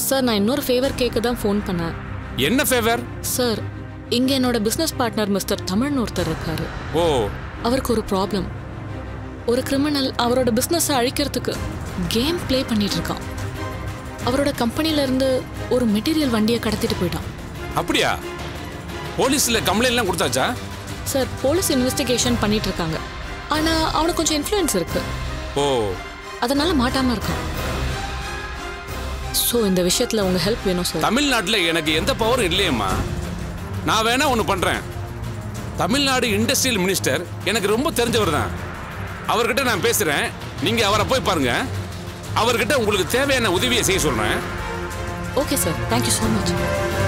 sir நான் இன்னொரு favour கேட்க தான் ஃபோன் பண்ணேன் என்ன ஃபேவர் சார் இங்க என்னோட பிசினஸ் பார்ட்னர் மிஸ்டர் தமிழ்னு ஒருத்தர் இருக்காரு ஓ அவருக்கு ஒரு ப்ராப்ளம் ஒரு கிரிமினல் அவரோட பிஸ்னஸை அழிக்கிறதுக்கு கேம் ப்ளே பண்ணிட்டு இருக்கான் அவரோட கம்பெனில இருந்து ஒரு மெட்டீரியல் வண்டியை கடத்திட்டு போயிட்டான் அப்படியா போலீஸ்ல கம்ப்ளைண்ட்லாம் கொடுத்தாச்சா சார் போலீஸ் இன்வெஸ்டிகேஷன் பண்ணிட்டு இருக்காங்க ஆனா அவனுக்கு கொஞ்சம் இன்ஃப்ளூயன்ஸ் இருக்கு ஓ அதனால மாட்டாம இருக்கான் ஸோ இந்த விஷயத்துல உங்க ஹெல்ப் வேணும் சார் தமிழ்நாட்டில் எனக்கு எந்த பவரும் இல்லையேம்மா நான் வேணா ஒன்று பண்ணுறேன் தமிழ்நாடு இண்டஸ்ட்ரியல் மினிஸ்டர் எனக்கு ரொம்ப தெரிஞ்சவர் தான் அவர்கிட்ட நான் பேசுகிறேன் நீங்கள் அவரை போய் பாருங்க அவர்கிட்ட உங்களுக்கு தேவையான உதவியை செய்ய சொல்கிறேன் okay sir thank you so much